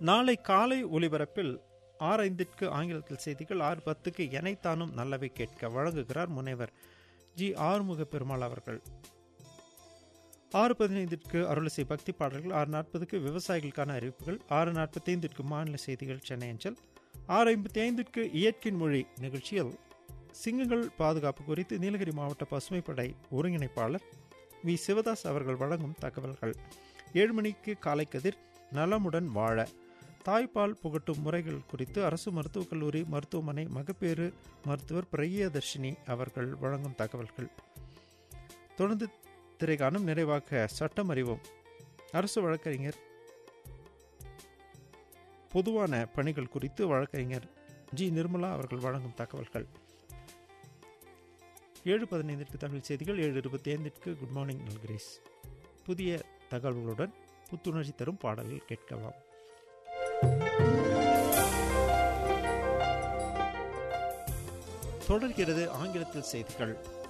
நாளை காலை ஒலிபரப்பில் ஆறு ஐந்திற்கு ஆங்கிலத்தில் செய்திகள் ஆறு பத்துக்கு எனைத்தானும் நல்லவை கேட்க வழங்குகிறார் முனைவர் ஜி ஆறுமுக பெருமாள் அவர்கள் ஆறு பதினைந்திற்கு அருளிசை பக்தி பாடல்கள் ஆறு நாற்பதுக்கு விவசாயிகளுக்கான அறிவிப்புகள் ஆறு நாற்பத்தைந்திற்கு மாநில செய்திகள் சென்னை அஞ்சல் ஆறு ஐம்பத்தி ஐந்திற்கு இயற்கை மொழி நிகழ்ச்சியில் சிங்கங்கள் பாதுகாப்பு குறித்து நீலகிரி மாவட்ட பசுமைப்படை ஒருங்கிணைப்பாளர் வி சிவதாஸ் அவர்கள் வழங்கும் தகவல்கள் ஏழு மணிக்கு காலை கதிர் நலமுடன் வாழ தாய்ப்பால் புகட்டும் முறைகள் குறித்து அரசு மருத்துவக் கல்லூரி மருத்துவமனை மகப்பேறு மருத்துவர் பிரியதர்ஷினி அவர்கள் வழங்கும் தகவல்கள் தொடர்ந்து திரைக்காணும் நிறைவாக்க சட்டம் அறிவோம் அரசு வழக்கறிஞர் பொதுவான பணிகள் குறித்து வழக்கறிஞர் ஜி நிர்மலா அவர்கள் வழங்கும் தகவல்கள் ஏழு பதினைந்திற்கு தமிழ் செய்திகள் ஏழு இருபத்தி ஐந்திற்கு குட் மார்னிங் நல்கிரேஸ் புதிய தகவல்களுடன் புத்துணர்ச்சி தரும் பாடல்கள் கேட்கலாம் தொடர்கிறது ஆங்கிலத்தில் செய்திகள்